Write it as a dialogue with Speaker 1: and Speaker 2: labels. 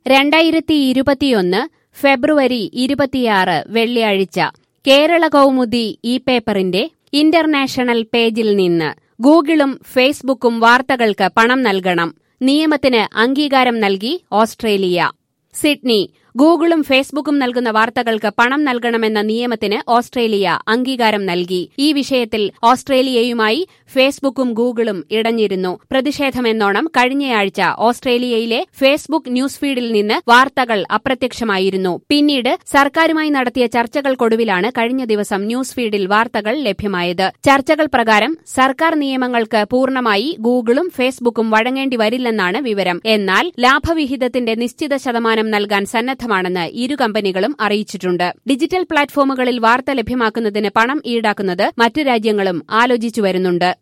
Speaker 1: രണ്ടായിരത്തി ഇരുപത്തിയൊന്ന് ഫെബ്രുവരി ഇരുപത്തിയാറ് വെള്ളിയാഴ്ച കേരള കൗമുദി ഈ പേപ്പറിന്റെ ഇന്റർനാഷണൽ പേജിൽ നിന്ന് ഗൂഗിളും ഫേസ്ബുക്കും വാർത്തകൾക്ക് പണം നൽകണം നിയമത്തിന് അംഗീകാരം നൽകി ഓസ്ട്രേലിയ സിഡ്നി ഗൂഗിളും ഫേസ്ബുക്കും നൽകുന്ന വാർത്തകൾക്ക് പണം നൽകണമെന്ന നിയമത്തിന് ഓസ്ട്രേലിയ അംഗീകാരം നൽകി ഈ വിഷയത്തിൽ ഓസ്ട്രേലിയയുമായി ഫേസ്ബുക്കും ഗൂഗിളും ഇടഞ്ഞിരുന്നു പ്രതിഷേധമെന്നോണം കഴിഞ്ഞയാഴ്ച ഓസ്ട്രേലിയയിലെ ഫേസ്ബുക്ക് ന്യൂസ് ഫീഡിൽ നിന്ന് വാർത്തകൾ അപ്രത്യക്ഷമായിരുന്നു പിന്നീട് സർക്കാരുമായി നടത്തിയ ചർച്ചകൾക്കൊടുവിലാണ് കഴിഞ്ഞ ദിവസം ന്യൂസ് ഫീഡിൽ വാർത്തകൾ ലഭ്യമായത് ചർച്ചകൾ പ്രകാരം സർക്കാർ നിയമങ്ങൾക്ക് പൂർണ്ണമായി ഗൂഗിളും ഫേസ്ബുക്കും വഴങ്ങേണ്ടി വരില്ലെന്നാണ് വിവരം എന്നാൽ ലാഭവിഹിതത്തിന്റെ നിശ്ചിത ശതമാനം നൽകാൻ സന്നദ്ധമാണെന്ന് ഇരു കമ്പനികളും അറിയിച്ചിട്ടുണ്ട് ഡിജിറ്റൽ പ്ലാറ്റ്ഫോമുകളിൽ വാർത്ത ലഭ്യമാക്കുന്നതിന് പണം ഈടാക്കുന്നത് മറ്റു രാജ്യങ്ങളും ആലോചിച്ചു വരുന്നുണ്ട്